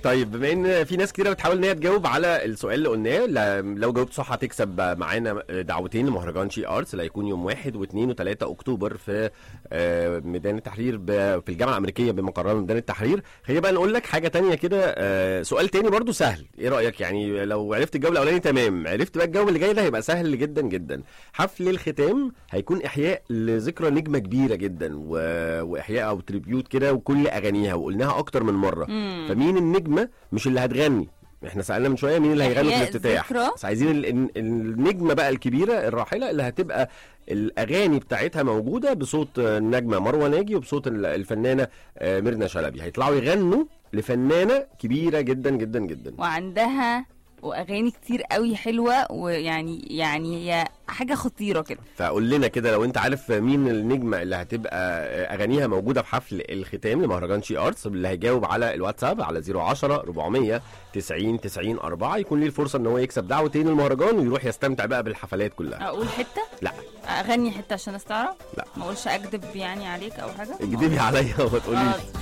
طيب بما ان في ناس كتيره بتحاول ان هي تجاوب على السؤال اللي قلناه ل- لو جاوبت صح هتكسب معانا دعوتين لمهرجان شي ارتس اللي هيكون يوم 1 و2 و3 اكتوبر في آه، ميدان التحرير ب- في الجامعه الامريكيه بمقرها ميدان التحرير خلينا بقى نقول لك حاجه تانية كده آه، سؤال تاني برضو سهل ايه رايك يعني لو عرفت الجواب الاولاني تمام عرفت بقى الجواب اللي جاي ده هيبقى سهل جدا جدا حفل الختام هيكون احياء لذكرى نجمه كبيره جدا و... واحياء او تريبيوت كده وكل اغانيها وقلناها اكتر من مره مم. فمين النجمه مش اللي هتغني احنا سالنا من شويه مين اللي هيغني في إحياء الافتتاح ذكرى. بس عايزين ال- ال- النجمه بقى الكبيره الراحله اللي هتبقى الاغاني بتاعتها موجوده بصوت آه، النجمه مروه ناجي وبصوت ال- الفنانه آه، ميرنا شلبي هيطلعوا يغنوا لفنانه كبيره جدا جدا جدا وعندها واغاني كتير قوي حلوه ويعني يعني هي حاجه خطيره كده فقول لنا كده لو انت عارف مين النجمه اللي هتبقى آه، اغانيها موجوده في حفل الختام لمهرجان شي ارتس اللي هيجاوب على الواتساب على 010 400 90 90 4 يكون ليه الفرصه ان هو يكسب دعوتين المهرجان ويروح يستمتع بقى بالحفلات كلها اقول حته لا اغني حته عشان استعرف لا. ما اقولش اكذب يعني عليك او حاجه اكدبي عليا وما تقوليش خلاص